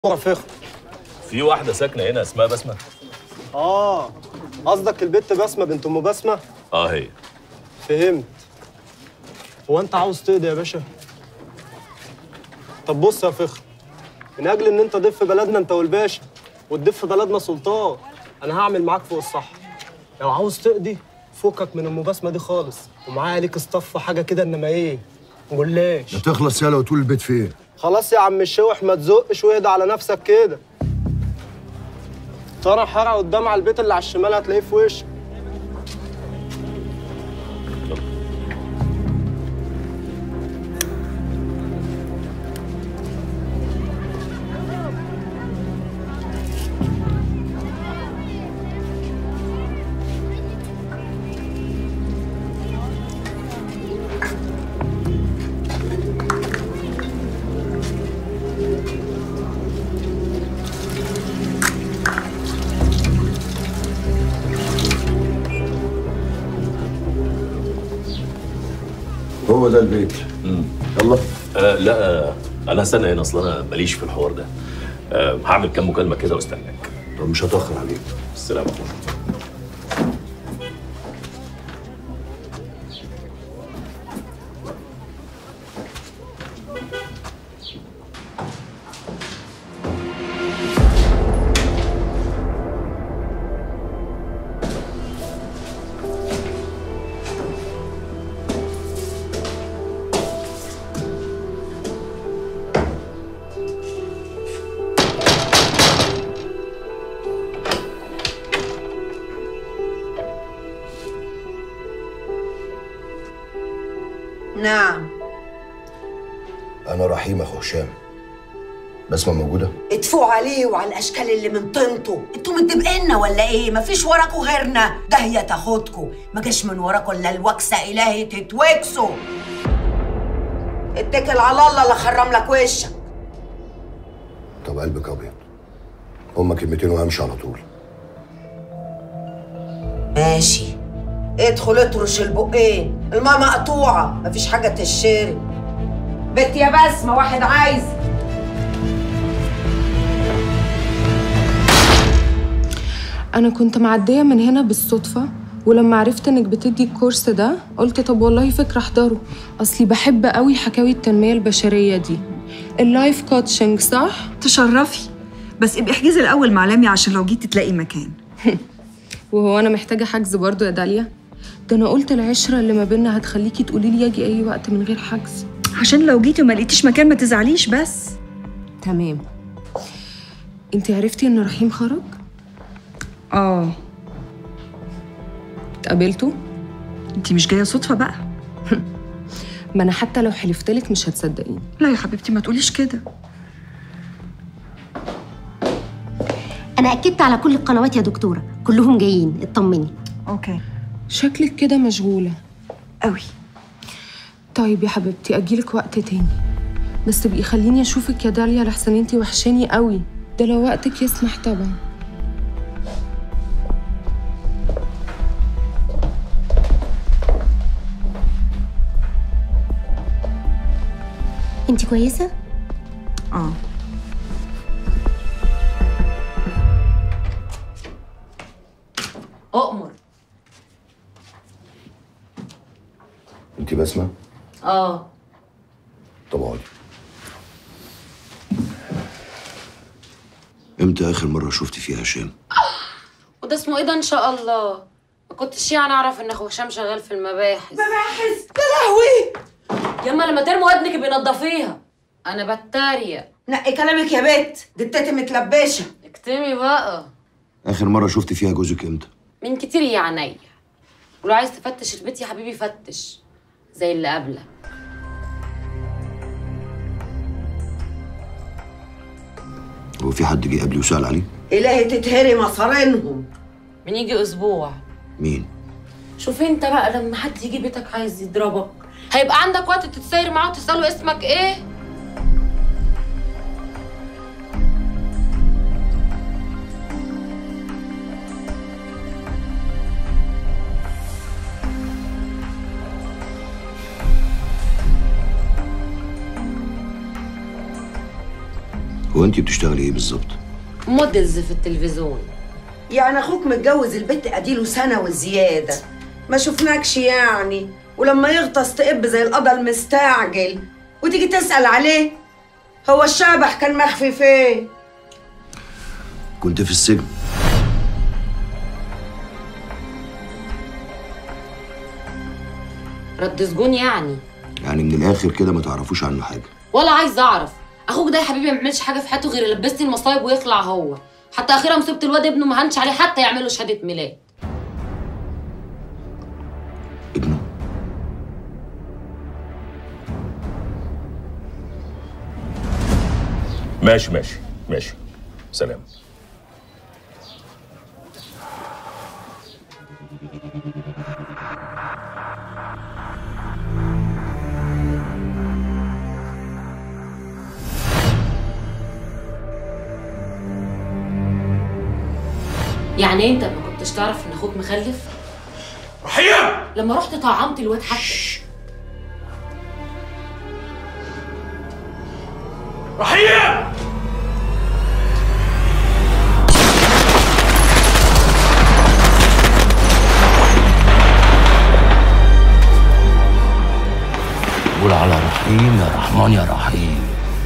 فخم في واحدة ساكنة هنا اسمها بسمة اه قصدك البت بسمه بنت ام بسمه اه هي فهمت هو انت عاوز تقضي يا باشا طب بص يا فخر من اجل ان انت ضيف في بلدنا انت والباشا وتضيف في بلدنا سلطان انا هعمل معاك فوق الصح لو عاوز تقضي فكك من ام بسمه دي خالص ومعايا ليك اصطف حاجه كده انما ايه جلاش تخلص يالا وتقول البيت فين خلاص يا عم الشوح ما تزقش واهدى على نفسك كده ترى حرق قدام على البيت اللي على الشمال هتلاقيه في وشك هو ده البيت يلا آه لا آه انا هستنى هنا اصل انا ماليش في الحوار ده آه هعمل كام مكالمة كده واستناك طب مش هتاخر عليك السلام عليكم نعم انا رحيم اخو هشام بسمة موجودة ادفعوا عليه وعلى الاشكال اللي من طينته انتوا متبقينا ولا ايه مفيش وراكوا غيرنا ده هي تاخدكوا ما جاش من وراكوا الا الوكسه الهي تتوكسوا اتكل على الله لا خرم لك وشك طب قلبك ابيض هما كلمتين وهمشي على طول ماشي ادخل اطرش البقين الماء مقطوعه مفيش حاجه تشرب بنت يا بسمه واحد عايز انا كنت معديه من هنا بالصدفه ولما عرفت انك بتدي الكورس ده قلت طب والله فكره احضره اصلي بحب قوي حكاوي التنميه البشريه دي اللايف كوتشنج صح تشرفي بس ابقي احجزي الاول مع لميا عشان لو جيتي تلاقي مكان وهو انا محتاجه حجز برضو يا داليا ده انا قلت العشره اللي ما بينا هتخليكي تقولي لي اجي اي وقت من غير حجز عشان لو جيتي وما لقيتيش مكان ما تزعليش بس تمام انت عرفتي ان رحيم خرج اه اتقابلتوا انتي مش جايه صدفه بقى ما انا حتى لو حلفتلك مش هتصدقيني لا يا حبيبتي ما تقوليش كده انا اكدت على كل القنوات يا دكتوره كلهم جايين اطمني اوكي شكلك كده مشغوله قوي طيب يا حبيبتي اجيلك وقت تاني بس تبقي خليني اشوفك يا داليا لحسن انتي وحشاني قوي ده لو وقتك يسمح طبعا انت كويسه اه أؤمر انت بسمة اه طب اقعدي امتى اخر مرة شفت فيها هشام وده اسمه ايه ده ان شاء الله ما كنتش يعني اعرف ان اخو هشام شغال في المباحث مباحث يا لهوي ياما لما ترمي ودنك بينضفيها انا بتريق نقي كلامك يا بت جتتي متلبشه اكتمي بقى اخر مرة شفت فيها جوزك امتى من كتير يا عينيا ولو عايز تفتش البيت يا حبيبي فتش زي اللي قبلك هو في حد جه قبلي وسأل عليه الهي تتهري مصارينهم بنيجي اسبوع مين شوف انت بقى لما حد يجي بيتك عايز يضربك هيبقى عندك وقت تتساير معاه وتساله اسمك ايه هو هو انت بتشتغلي ايه بالظبط موديلز في التلفزيون يعني اخوك متجوز البت اديله سنه وزياده ما شفناكش يعني ولما يغطس تقب زي القضا المستعجل وتيجي تسال عليه هو الشبح كان مخفي فين كنت في السجن رد سجون يعني يعني من الاخر كده ما تعرفوش عنه حاجه ولا عايز اعرف اخوك ده يا حبيبي ما بيعملش حاجه في حياته غير يلبسني المصايب ويخلع هو حتى اخيرا مصيبه الواد ابنه ما هنش عليه حتى يعمل له شهاده ميلاد ابنه ماشي ماشي ماشي سلام يعني انت ما كنتش تعرف ان اخوك مخلف رحيم لما رحت طعمت الواد حتى رحيم قول على رحيم يا رحمن يا رحيم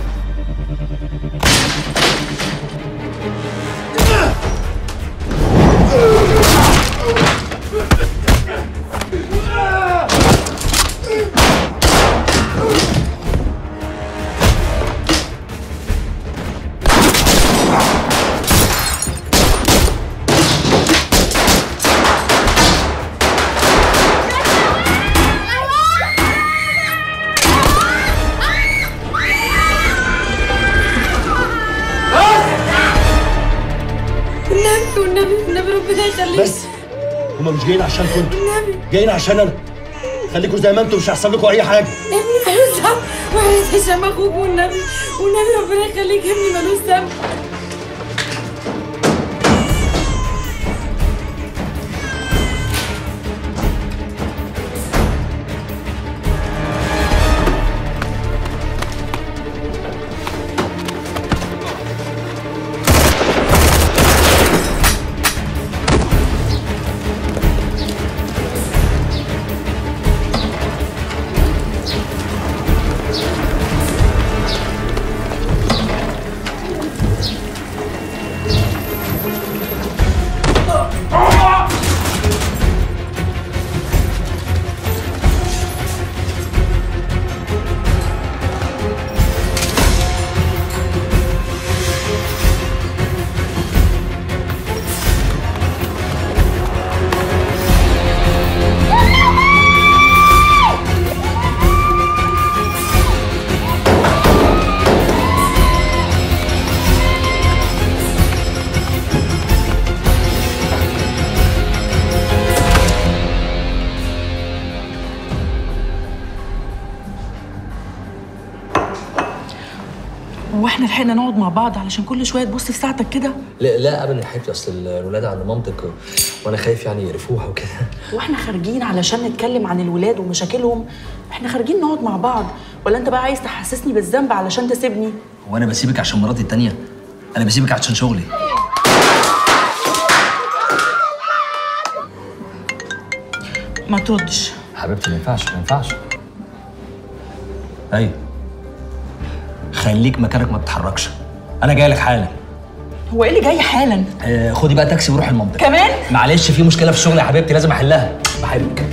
والنبي والنبي والنبي ربنا يخليك بس هما مش جايين عشان كنتوا جايين عشان انا خليكوا زي ما انتوا مش هيحصل لكم اي حاجه ابني ملوش ذنب وعايز هشام اخوك والنبي والنبي ربنا يخليك ابني ملوش ذنب هو احنا لحقنا نقعد مع بعض علشان كل شويه تبص في ساعتك كده لا لا ابدا يا حبيبتي اصل الولاد عند مامتك وانا خايف يعني يقرفوها وكده واحنا خارجين علشان نتكلم عن الولاد ومشاكلهم احنا خارجين نقعد مع بعض ولا انت بقى عايز تحسسني بالذنب علشان تسيبني هو انا بسيبك عشان مراتي التانية انا بسيبك عشان شغلي ما تردش حبيبتي ما ينفعش ما ينفعش ايوه خليك مكانك ما تتحركش انا جاي لك حالا هو ايه اللي جاي حالا آه خدي بقى تاكسي وروحي المنطقه كمان معلش في مشكله في الشغل يا حبيبتي لازم احلها بحبك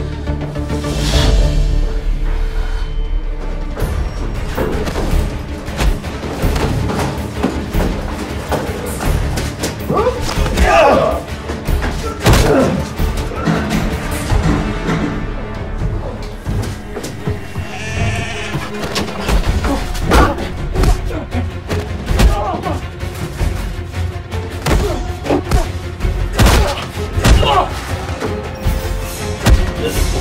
Yes.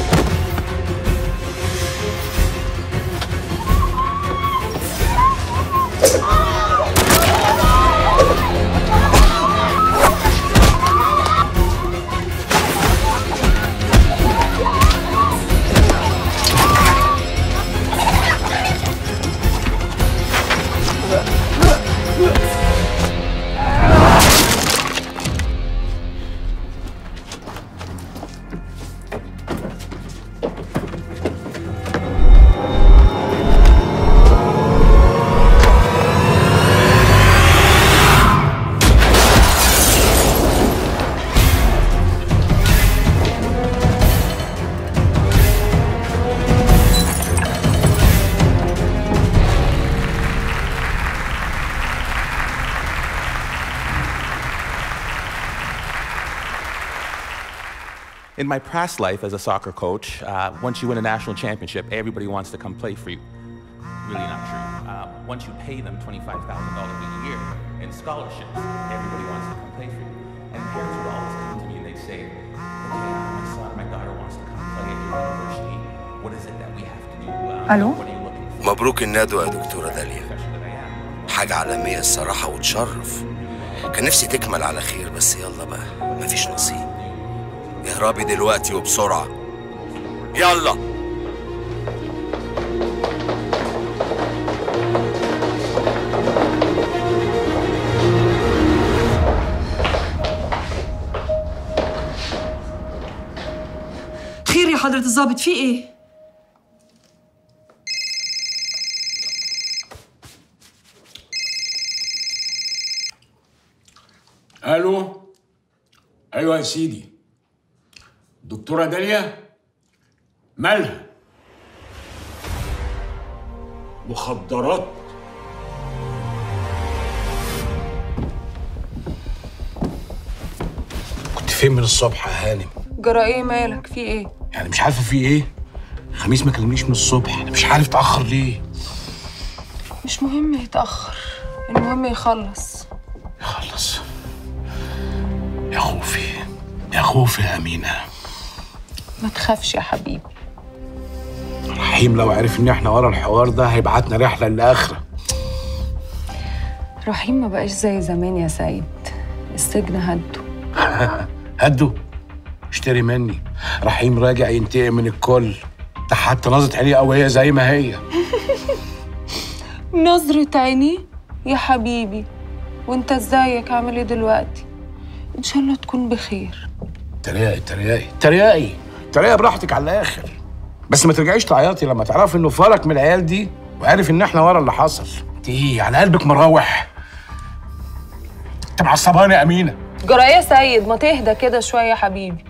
In my past life as a soccer coach, uh, once you win a national championship, everybody wants to come play for you. Really not true. Uh, once you pay them $25,000 a year in scholarships, everybody wants to come play for you. And parents would always come to me and they'd say, okay, my son or my daughter wants to come play at your university. What is it that we have to do? Uh, ألو؟ What are you looking for? مبروك الندوة يا دكتورة داليا حاجة عالمية الصراحة وتشرف كان نفسي تكمل على خير بس يلا بقى مفيش نصيب اهربي دلوقتي وبسرعة يلا خير يا حضرة الضابط في ايه؟ الو ايوه يا سيدي دكتوره داليا مالها مخدرات كنت فين من الصبح يا هانم جرى ايه مالك في ايه يعني مش عارفه في ايه خميس ما كلمنيش من الصبح انا مش عارف اتاخر ليه مش مهم يتأخر المهم يخلص خلص يا خوفي يا خوفي يا امينه ما تخافش يا حبيبي رحيم لو عرف ان احنا ورا الحوار ده هيبعتنا رحله للاخره رحيم ما بقاش زي زمان يا سيد السجن هده هدوا اشتري مني رحيم راجع ينتقم من الكل ده حتى نظرة عينيه قوية زي ما هي نظرة عيني يا حبيبي وانت ازيك عامل ايه دلوقتي ان شاء الله تكون بخير تريقي تريقي تريقي تريقي براحتك على الاخر بس ما ترجعيش تعيطي لما تعرفي انه فرق من العيال دي وعارف ان احنا ورا اللي حصل انت ايه على قلبك مروح انت معصباني يا امينه جرى ايه يا سيد ما تهدى كده شوية يا حبيبي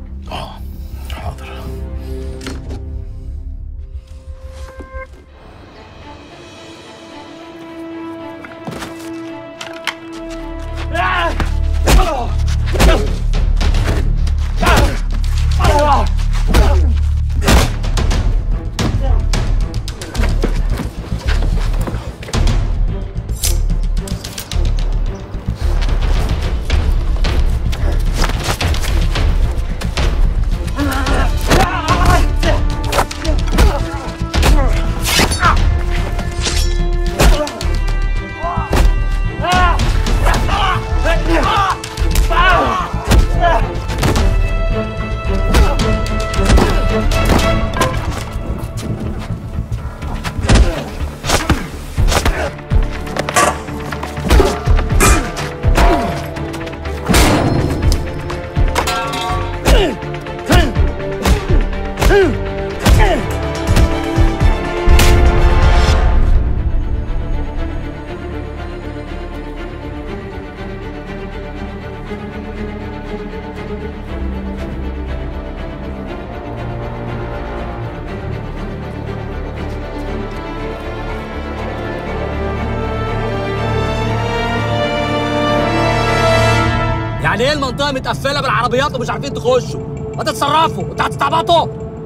يعني ايه المنطقه متقفله بالعربيات ومش عارفين تخشوا ما تتصرفوا انتوا هتستعبطوا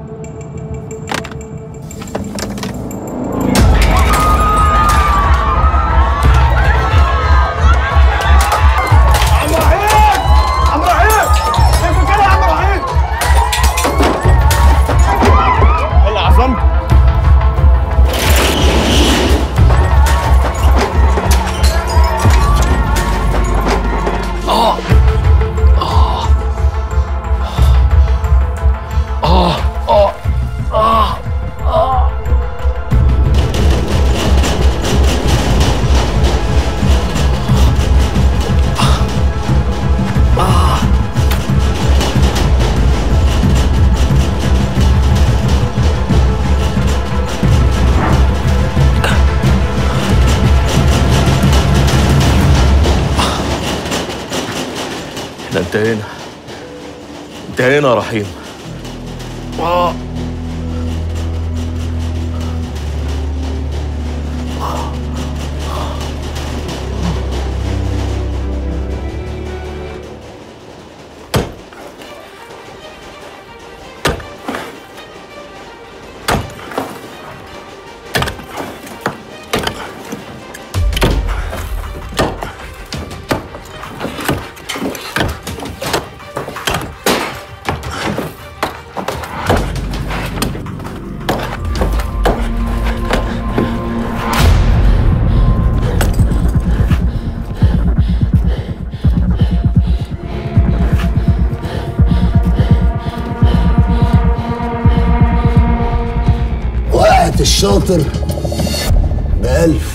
عم رحيم كيف كده يا عم رحيم يلا عصمت اه اه اه اه اه اه آه. احنا انتهينا انتهينا يا رحيم آه. بتاعت الشاطر بألف